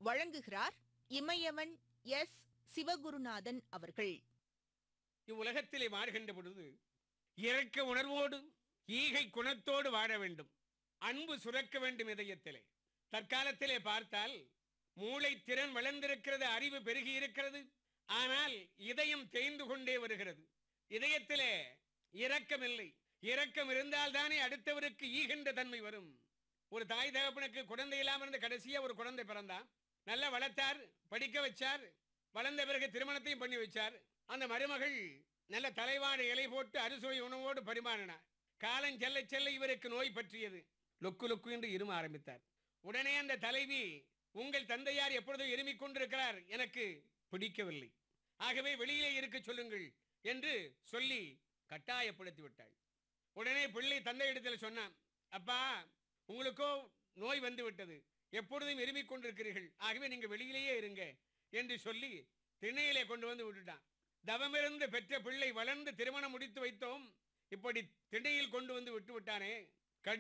வழங்குகிறார் இமயவன் எஸ் சிவகுருநாதன் அவர்கள் இவ்வுலகத்திலே வாழ்கின்ற பொழுது இரக்க உணர்வோடு ஈகை குணத்தோடு வாழ வேண்டும் அன்பு சுரக்க வேண்டும் இதயத்திலே தற்காலத்திலே பார்த்தால் மூளை திறன் வளர்ந்திருக்கிறது அறிவு பெருகி இருக்கிறது ஆனால் இதயம் தேய்ந்து கொண்டே வருகிறது இதயத்திலே இரக்கமில்லை இரக்கம் இருந்தால் தானே அடுத்தவருக்கு ஈகின்ற தன்மை வரும் ஒரு தாய் தகப்பனுக்கு குழந்தை இல்லாமல் இருந்த கடைசியா ஒரு குழந்தை பிறந்தான் நல்லா வளர்த்தார் படிக்க வச்சார் வளர்ந்த பிறகு திருமணத்தையும் பண்ணி வச்சார் அந்த மருமகள் நல்ல தலைவாடு இலை போட்டு அறுசுவை உணவோடு பரிமாறினார் காலம் செல்ல செல்ல இவருக்கு நோய் பற்றியது லொக்கு லொக்கு என்று இரும ஆரம்பித்தார் உடனே அந்த தலைவி உங்கள் தந்தையார் எப்பொழுதும் இருமிக் கொண்டிருக்கிறார் எனக்கு பிடிக்கவில்லை ஆகவே வெளியிலே இருக்க சொல்லுங்கள் என்று சொல்லி கட்டாயப்படுத்தி விட்டாள் உடனே பிள்ளை தந்தையிடத்தில் சொன்னான் அப்பா உங்களுக்கோ நோய் வந்து விட்டது எப்பொழுதும் இருமிக் கொண்டிருக்கிறீர்கள் ஆகவே நீங்க வெளியிலேயே இருங்க என்று சொல்லி திண்ணையிலே கொண்டு வந்து விட்டுட்டான் தவமிருந்து பெற்ற பிள்ளை வளர்ந்து திருமணம் முடித்து வைத்தோம் இப்படி திண்ணையில் கொண்டு வந்து விட்டு விட்டானே